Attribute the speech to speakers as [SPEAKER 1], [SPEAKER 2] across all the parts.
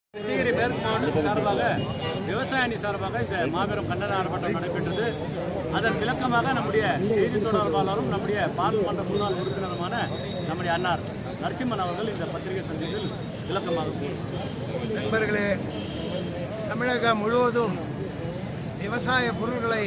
[SPEAKER 1] கிருஷ்ணகிரி மேற்கு மாவட்டத்தின் சார்பாக விவசாய அணி சார்பாக இந்த மாபெரும் கண்டன ஆர்ப்பாட்டம் நடைபெற்றது அதன் விளக்கமாக நம்முடைய செய்தி தொடர்பாளரும் நம்முடைய பார்லிமன்ற முன்னாள் உறுப்பினருமான நம்முடைய அன்னார் நரசிம்மன் அவர்கள் இந்த பத்திரிகை சந்திப்பில் விளக்கமாக கூறினார்
[SPEAKER 2] நண்பர்களே தமிழகம் முழுவதும் விவசாய பொருட்களை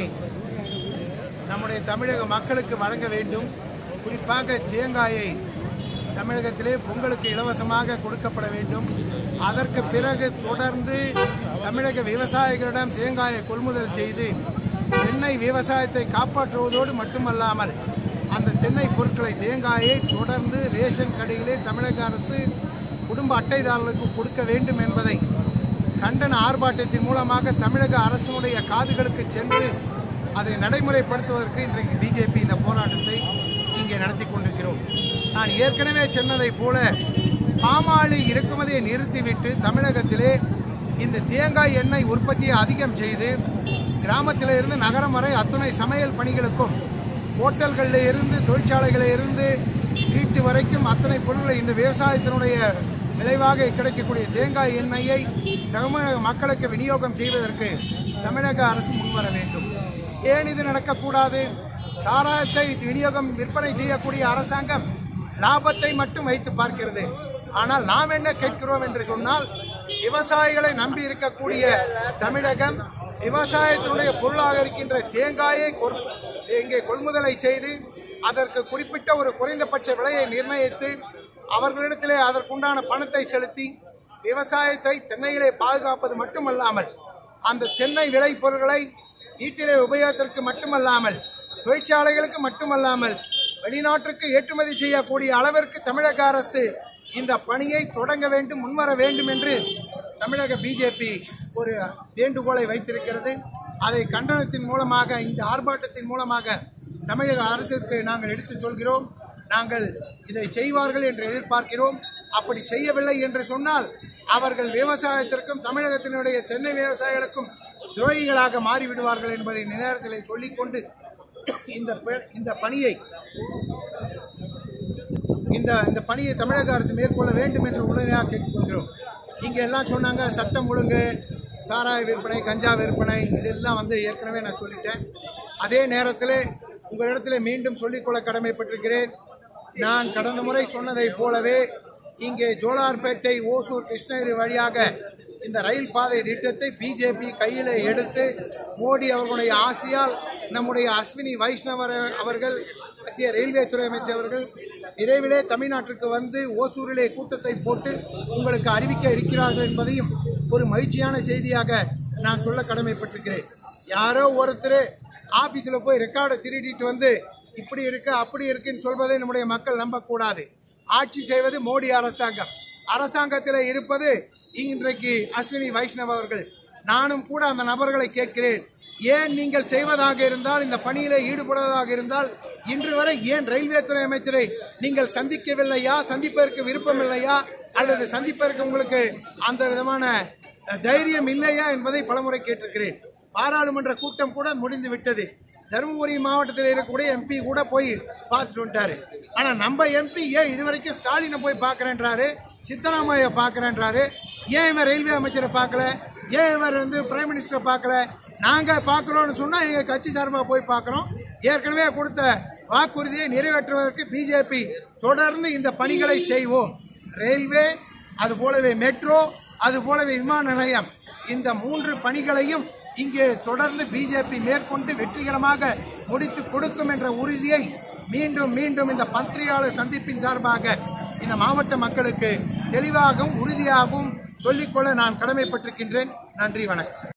[SPEAKER 2] நம்முடைய தமிழக மக்களுக்கு வழங்க வேண்டும் குறிப்பாக தேங்காயை தமிழகத்திலே பொங்கலுக்கு இலவசமாக கொடுக்கப்பட வேண்டும் அதற்கு பிறகு தொடர்ந்து தமிழக விவசாயிகளிடம் தேங்காயை கொள்முதல் செய்து தென்னை விவசாயத்தை காப்பாற்றுவதோடு மட்டுமல்லாமல் அந்த தென்னை பொருட்களை தேங்காயை தொடர்ந்து ரேஷன் கடையிலே தமிழக அரசு குடும்ப அட்டைதாரர்களுக்கு கொடுக்க வேண்டும் என்பதை கண்டன ஆர்ப்பாட்டத்தின் மூலமாக தமிழக அரசினுடைய காதுகளுக்கு சென்று அதை நடைமுறைப்படுத்துவதற்கு இன்றைக்கு பிஜேபி இந்த போராட்டத்தை இங்கே நடத்தி கொண்டிருக்கிறோம் நான் ஏற்கனவே சொன்னதைப் போல பாமாலை இறக்குமதியை நிறுத்திவிட்டு தமிழகத்திலே இந்த தேங்காய் எண்ணெய் உற்பத்தியை அதிகம் செய்து கிராமத்திலே இருந்து நகரம் வரை அத்துணை சமையல் பணிகளுக்கும் ஹோட்டல்களில் இருந்து தொழிற்சாலைகளில் இருந்து வீட்டு வரைக்கும் அத்தனை பொருட்களை இந்த விவசாயத்தினுடைய விளைவாக கிடைக்கக்கூடிய தேங்காய் எண்ணெயை தமிழக மக்களுக்கு விநியோகம் செய்வதற்கு தமிழக அரசு முன்வர வேண்டும் ஏன் இது நடக்கக்கூடாது சாராயத்தை விநியோகம் விற்பனை செய்யக்கூடிய அரசாங்கம் லாபத்தை மட்டும் வைத்து பார்க்கிறது ஆனால் நாம் என்ன கேட்கிறோம் என்று சொன்னால் விவசாயிகளை நம்பி இருக்கக்கூடிய தமிழகம் விவசாயத்தினுடைய பொருளாக இருக்கின்ற தேங்காயை கொர்- இங்கே கொள்முதலை செய்து அதற்கு குறிப்பிட்ட ஒரு குறைந்தபட்ச விலையை நிர்ணயித்து அவர்களிடத்திலே அதற்குண்டான பணத்தை செலுத்தி விவசாயத்தை தென்னையிலே பாதுகாப்பது மட்டுமல்லாமல் அந்த தென்னை விளைபொருட்களை வீட்டிலே உபயோகத்திற்கு மட்டுமல்லாமல் தொழிற்சாலைகளுக்கு மட்டுமல்லாமல் வெளிநாட்டுக்கு ஏற்றுமதி செய்யக்கூடிய அளவிற்கு தமிழக அரசு இந்த பணியை தொடங்க வேண்டும் முன்வர வேண்டும் என்று தமிழக பிஜேபி ஒரு வேண்டுகோளை வைத்திருக்கிறது அதை கண்டனத்தின் மூலமாக இந்த ஆர்ப்பாட்டத்தின் மூலமாக தமிழக அரசிற்கு நாங்கள் எடுத்துச் சொல்கிறோம் நாங்கள் இதை செய்வார்கள் என்று எதிர்பார்க்கிறோம் அப்படி செய்யவில்லை என்று சொன்னால் அவர்கள் விவசாயத்திற்கும் தமிழகத்தினுடைய தென்னை விவசாயிகளுக்கும் துரோகிகளாக மாறிவிடுவார்கள் என்பதை இந்த நேரத்தில் சொல்லிக்கொண்டு இந்த ப- இந்த பணியை இந்த இந்த பணியை தமிழக அரசு மேற்கொள்ள வேண்டும் என்று உடனடியாக கேட்டுக்கொள்கிறோம் இங்க எல்லாம் சொன்னாங்க சட்டம் ஒழுங்கு சாராய விற்பனை கஞ்சா விற்பனை இதெல்லாம் வந்து ஏற்கனவே நான் சொல்லிட்டேன் அதே நேரத்தில் உங்களிடத்தில் மீண்டும் சொல்லிக்கொள்ள கடமைப்பட்டிருக்கிறேன் நான் கடந்த முறை சொன்னதைப் போலவே இங்கே ஜோலார்பேட்டை ஓசூர் கிருஷ்ணகிரி வழியாக இந்த ரயில் பாதை திட்டத்தை பிஜேபி கையில் எடுத்து மோடி அவர்களுடைய ஆசையால் நம்முடைய அஸ்வினி வைஷ்ணவர் அவர்கள் மத்திய ரயில்வே துறை அமைச்சர்கள் விரைவிலே தமிழ்நாட்டிற்கு வந்து ஓசூரிலே கூட்டத்தை போட்டு உங்களுக்கு அறிவிக்க இருக்கிறார்கள் என்பதையும் ஒரு மகிழ்ச்சியான செய்தியாக நான் சொல்ல கடமைப்பட்டிருக்கிறேன் யாரோ ஒருத்தர் ஆபீஸில் போய் ரெக்கார்டை திருடிட்டு வந்து இப்படி இருக்கு அப்படி இருக்குன்னு சொல்வதை நம்முடைய மக்கள் நம்பக்கூடாது ஆட்சி செய்வது மோடி அரசாங்கம் அரசாங்கத்தில் இருப்பது இன்றைக்கு அஸ்வினி வைஷ்ணவ் அவர்கள் நானும் கூட அந்த நபர்களை கேட்கிறேன் ஏன் நீங்கள் செய்வதாக இருந்தால் இந்த பணியில ஈடுபடுவதாக இருந்தால் இன்று வரை ஏன் ரயில்வே துறை அமைச்சரை நீங்கள் சந்திக்கவில்லையா சந்திப்பதற்கு விருப்பம் இல்லையா அல்லது சந்திப்பதற்கு உங்களுக்கு அந்த விதமான அஹ், தைரியம் இல்லையா என்பதை பலமுறை கேட்டிருக்கிறேன் பாராளுமன்ற கூட்டம் கூட முடிந்து விட்டது தருமபுரி மாவட்டத்தில் இருக்கக்கூடிய எம்பி கூட போய் பார்த்துட்டு வந்துட்டாரு ஆனா நம்ம எம்பி ஏன் இதுவரைக்கும் ஸ்டாலினை போய் பார்க்கறேன்றாரு சித்தராமைய பார்க்கறேன்றாரு ஏன் இவர் ரயில்வே அமைச்சரை பார்க்கல ஏன் இவர் வந்து பிரைம் மினிஸ்டரை பார்க்கல நாங்க பார்க்கறோம்னு சொன்னா எங்க கட்சி சார்பாக போய் பார்க்கறோம் ஏற்கனவே கொடுத்த வாக்குறுதியை நிறைவேற்றுவதற்கு பிஜேபி தொடர்ந்து இந்த பணிகளை செய்வோம் ரயில்வே அது போலவே மெட்ரோ அது போலவே விமான நிலையம் இந்த மூன்று பணிகளையும் இங்கே தொடர்ந்து பிஜேபி மேற்கொண்டு வெற்றிகரமாக முடித்து கொடுக்கும் என்ற உறுதியை மீண்டும் மீண்டும் இந்த பத்திரிகையாளர் சந்திப்பின் சார்பாக இந்த மாவட்ட மக்களுக்கு தெளிவாகவும் உறுதியாகவும் சொல்லிக்கொள்ள நான் கடமைப்பட்டிருக்கின்றேன் நன்றி வணக்கம்